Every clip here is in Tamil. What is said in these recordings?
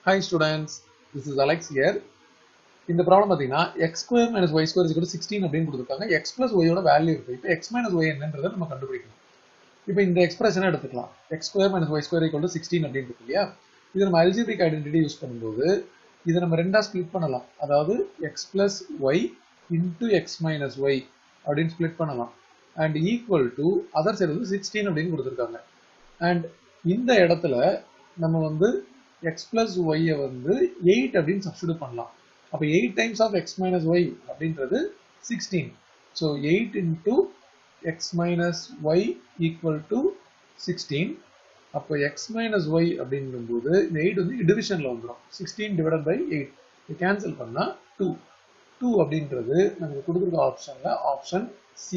Hi students, this is Alex here. இந்த ப்ராப்ளம் பார்த்தீங்கன்னா X square minus Y square is sixteen அப்படின்னு கொடுத்துருக்காங்க எக்ஸ் பிளஸ் ஒய்யோட வேல்யூ இருக்கு இப்போ எக்ஸ் மைனஸ் ஒய் என்னன்றதை நம்ம கண்டுபிடிக்கணும் இப்போ இந்த எக்ஸ்பிரஷனை எடுத்துக்கலாம் X square minus Y square equal sixteen அப்படின்னு இருக்கு இல்லையா இது நம்ம அல்ஜிபிக் ஐடென்டிட்டி யூஸ் பண்ணும்போது இதை நம்ம ரெண்டா ஸ்ப்ளிட் பண்ணலாம் அதாவது X plus Y into X minus Y அப்படின்னு ஸ்ப்ளிட் பண்ணலாம் and equal to other side வந்து சிக்ஸ்டீன் அப்படின்னு கொடுத்துருக்காங்க அண்ட் இந்த இடத்துல நம்ம வந்து எக்ஸ் பிளஸ் ஒய்யை வந்து எயிட் அப்படின்னு சப்ஸ்டியூட் பண்ணலாம் அப்போ eight times of X minus Y அப்படின்றது sixteen so eight into X minus Y equal to sixteen அப்போ எக்ஸ் மைனஸ் ஒய் அப்படிங்கும்போது இந்த எயிட் வந்து டிவிஷனில் வந்துடும் சிக்ஸ்டீன் டிவைட் பை எயிட் இது கேன்சல் பண்ணால் டூ டூ அப்படின்றது நமக்கு கொடுத்துருக்க ஆப்ஷனில் ஆப்ஷன் சி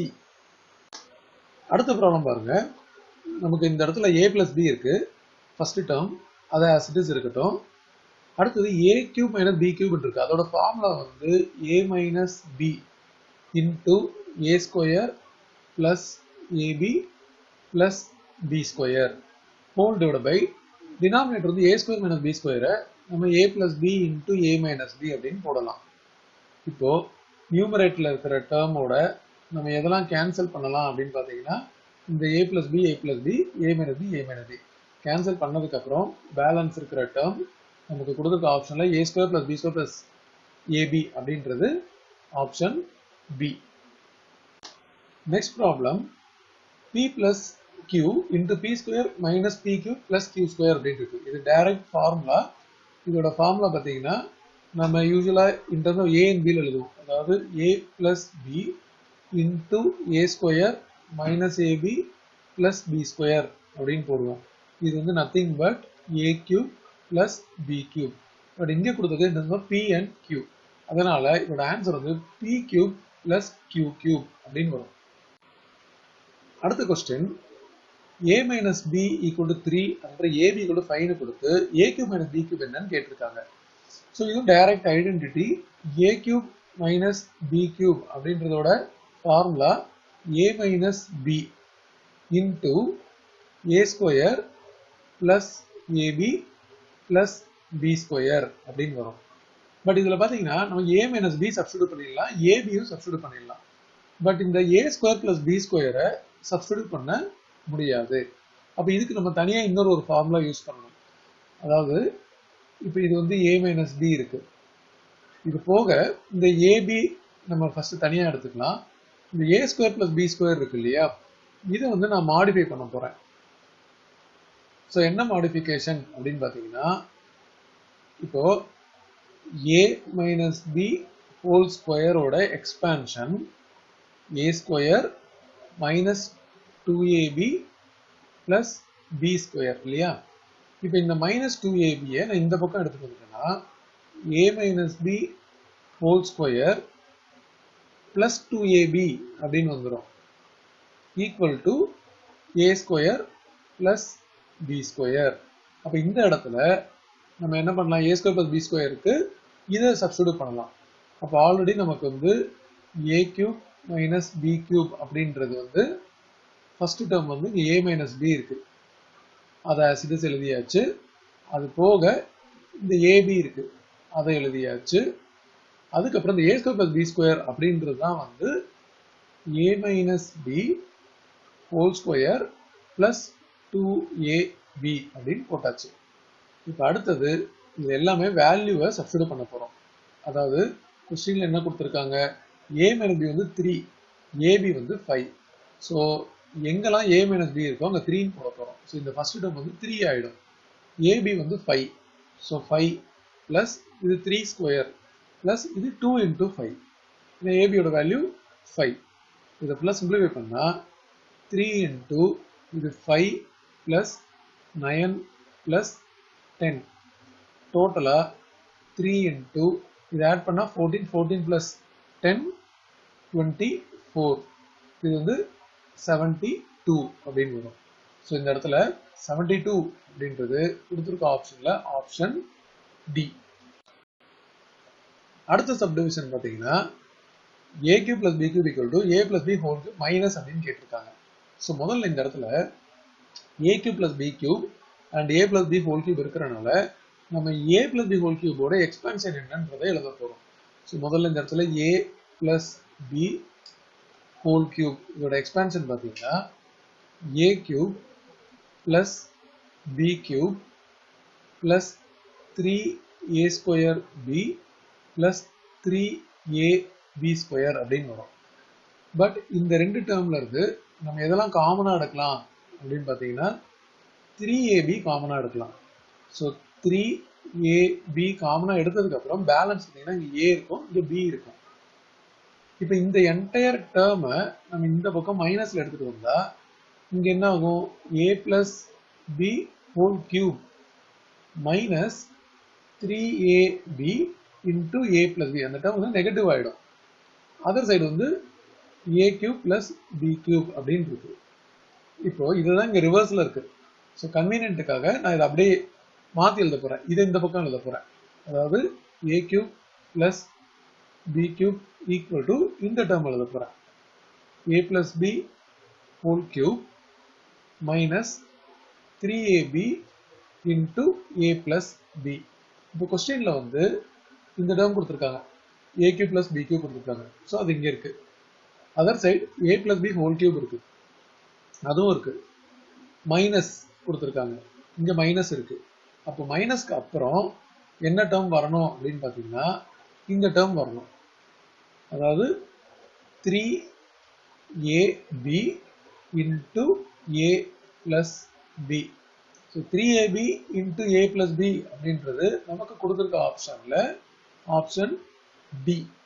அடுத்த ப்ராப்ளம் பாருங்க நமக்கு இந்த இடத்துல ஏ பிளஸ் பி இருக்கு ஃபர்ஸ்ட் டேர்ம் அதை அசிட்டிஸ் இருக்கட்டும் அடுத்தது A cube minus B cube இருக்கு அதோட ஃபார்முலா வந்து A minus B into A square plus AB plus B square whole divide by denominator வந்து ஏ ஸ்கொயர் மைனஸ் பி ஸ்கொயரை நம்ம A plus B into A minus B அப்படின்னு போடலாம் இப்போ நியூமரேட்டில் இருக்கிற டேர்மோட நம்ம எதெல்லாம் கேன்சல் பண்ணலாம் அப்படின்னு பார்த்தீங்கன்னா இந்த A plus B A plus B A minus B A minus B cancel பண்ணதுக்கப்புறம் பேலன்ஸ் இருக்கிற டேர்ம் நமக்கு கொடுத்துருக்க ஆப்ஷனில் A square plus B square plus AB அப்படின்றது option B next problem P plus Q into P square minus P Q plus Q square அப்படின்னு இருக்கு இது டைரக்ட் ஃபார்முலா இதோட ஃபார்முலா பார்த்தீங்கன்னா நம்ம யூஸ்வலாக in terms of A and பியில் எழுதுவோம் அதாவது A plus B into A square minus AB plus B square அப்படின்னு போடுவோம் இது வந்து nothing but A cube plus B cube but இங்கே கொடுத்தது இந்த பி அண்ட் கியூ அதனால இதோட ஆன்சர் வந்து P cube plus Q cube அப்படின்னு வரும் அடுத்த question A minus B equal to three அப்புறம் ஏபி ஈக்குவல் டு ஃபைவ்னு கொடுத்து A cube minus B cube என்னன்னு கேட்டிருக்காங்க ஸோ இது direct identity A cube minus B cube அப்படின்றதோட formula A minus B into A square plus AB plus B square அப்படின்னு வரும் பட் இதில் பார்த்தீங்கன்னா நம்ம ஏ மைனஸ் பி சப்ஸ்டியூட் பண்ணிடலாம் ஏபியும் சப்ஸ்டியூட் பண்ணிடலாம் பட் இந்த ஏ ஸ்கொயர் பிளஸ் பி ஸ்கொயரை சப்ஸ்டியூட் பண்ண முடியாது அப்போ இதுக்கு நம்ம தனியாக இன்னொரு ஒரு ஃபார்முலா யூஸ் பண்ணணும் அதாவது இப்போ இது வந்து ஏ மைனஸ் பி இருக்கு இது போக இந்த ஏபி நம்ம ஃபர்ஸ்ட் தனியாக எடுத்துக்கலாம் இந்த A square plus B square இருக்கு இல்லையா இதை வந்து நான் மாடிஃபை பண்ண போறேன் ஸோ என்ன மாடிஃபிகேஷன் அப்படின்னு பார்த்தீங்கன்னா இப்போ ஏ மைனஸ் பி ஹோல் ஸ்கொயரோட expansion A square minus two AB plus B square இல்லையா இப்போ இந்த மைனஸ் டூ ஏபியை நான் இந்த பக்கம் எடுத்துட்டு வந்துட்டேன்னா A minus B whole square plus two AB அப்படின்னு வந்துடும் equal to A square plus B square அப்போ இந்த இடத்துல நம்ம என்ன பண்ணலாம் ஏ ஸ்கொயர் பிளஸ் பி ஸ்கொயருக்கு இதை சப்ஸ்டியூட் பண்ணலாம் அப்போ ஆல்ரெடி நமக்கு வந்து A cube minus B cube அப்படின்றது வந்து ஃபர்ஸ்ட் டேர்ம் வந்து இங்கே ஏ மைனஸ் பி இருக்கு அதை சிடிஸ் எழுதியாச்சு அது போக இந்த ஏபி இருக்கு அதை எழுதியாச்சு அதுக்கப்புறம் இந்த A square plus B square அப்படின்றது தான் வந்து A minus B whole square plus two A B அப்படின்னு போட்டாச்சு இப்போ அடுத்தது இது எல்லாமே வேல்யூவை சப்ஸ்டியூட் பண்ண போகிறோம் அதாவது கொஸ்டின்ல என்ன கொடுத்துருக்காங்க ஏ மைனஸ் பி வந்து த்ரீ ஏபி வந்து ஃபைவ் ஸோ எங்கெல்லாம் ஏ மைனஸ் பி இருக்கோ அங்கே த்ரீன்னு போட போகிறோம் ஸோ இந்த ஃபர்ஸ்ட் டேர்ம் வந்து த்ரீ ஆகிடும் ஏபி வந்து ஃபைவ் ஸோ ஃபைவ் ப்ளஸ் இது த்ரீ ஸ்கொயர் ப்ளஸ் இது டூ இன்டூ ஃபைவ் இந்த ஏபியோட வேல்யூ ஃபைவ் இதை ப்ளஸ் சிம்பிளிஃபை பண்ணால் த்ரீ இன்டூ இது five plus nine plus ten டோட்டலாக த்ரீ இன்டூ இது ஆட் பண்ணால் fourteen fourteen plus ten twenty four இது வந்து செவன்ட்டி டூ அப்படின்னு வரும் ஸோ இந்த இடத்துல செவன்ட்டி டூ அப்படின்றது கொடுத்துருக்க ஆப்ஷனில் ஆப்ஷன் டி அடுத்த சப்டிவிஷன் பார்த்தீங்கன்னா A cube plus B cube equal to A plus B whole cube minus அப்படின்னு கேட்டிருக்காங்க ஸோ முதல்ல இந்த இடத்துல A cube plus B cube and A plus B whole cube இருக்கிறனால நம்ம ஏ பிளஸ் பி ஹோல் கியூபோட எக்ஸ்பான்ஷன் என்னன்றதை எழுத போறோம் ஸோ முதல்ல இந்த இடத்துல A plus B whole cube இதோட எக்ஸ்பான்ஷன் பார்த்தீங்கன்னா A cube plus B cube plus three A square B plus three A B square அப்படின்னு வரும் பட் இந்த ரெண்டு டேர்ம்ல இருந்து நம்ம எதெல்லாம் காமனா எடுக்கலாம் அப்படின்னு பார்த்தீங்கன்னா த்ரீ ஏபி காமனா எடுக்கலாம் ஸோ த்ரீ ஏபி காமனா எடுத்ததுக்கு அப்புறம் பேலன்ஸ் பார்த்தீங்கன்னா இங்க ஏ இருக்கும் இங்க பி இருக்கும் இப்போ இந்த என்டையர் டேர்மை நம்ம இந்த பக்கம் மைனஸ்ல எடுத்துட்டு வந்தா இங்க என்ன ஆகும் A plus B whole cube minus three A B into A plus B அந்த டேர்ம் வந்து நெகட்டிவ் ஆயிடும் அதர் சைடு வந்து A cube plus B cube அப்படின்னு இருக்கு இப்போ இதுதான் இங்க ரிவர்ஸ்ல இருக்கு ஸோ கன்வீனியன்ட்டுக்காக நான் இதை அப்படியே மாத்தி எழுத போறேன் இதை இந்த பக்கம் எழுத போறேன் அதாவது A cube plus B cube equal to இந்த டேர்ம் எழுத போறேன் A plus B whole cube minus three AB into A plus B இப்போ கொஸ்டின்ல வந்து இந்த டேர்ம் கொடுத்துருக்காங்க A cube plus B cube கொடுத்துருக்காங்க ஸோ அது இங்க இருக்கு other side A plus B whole cube இருக்கு அதுவும் இருக்கு மைனஸ் கொடுத்துருக்காங்க இங்க மைனஸ் இருக்கு அப்போ மைனஸ்க்கு அப்புறம் என்ன டேர்ம் வரணும் அப்படின்னு பார்த்தீங்கன்னா இந்த டேர்ம் வரணும் அதாவது three A B into A plus B so three AB into A plus B அப்படின்றது நமக்கு கொடுத்துருக்க ஆப்ஷன்ல ஆப்ஷன் டி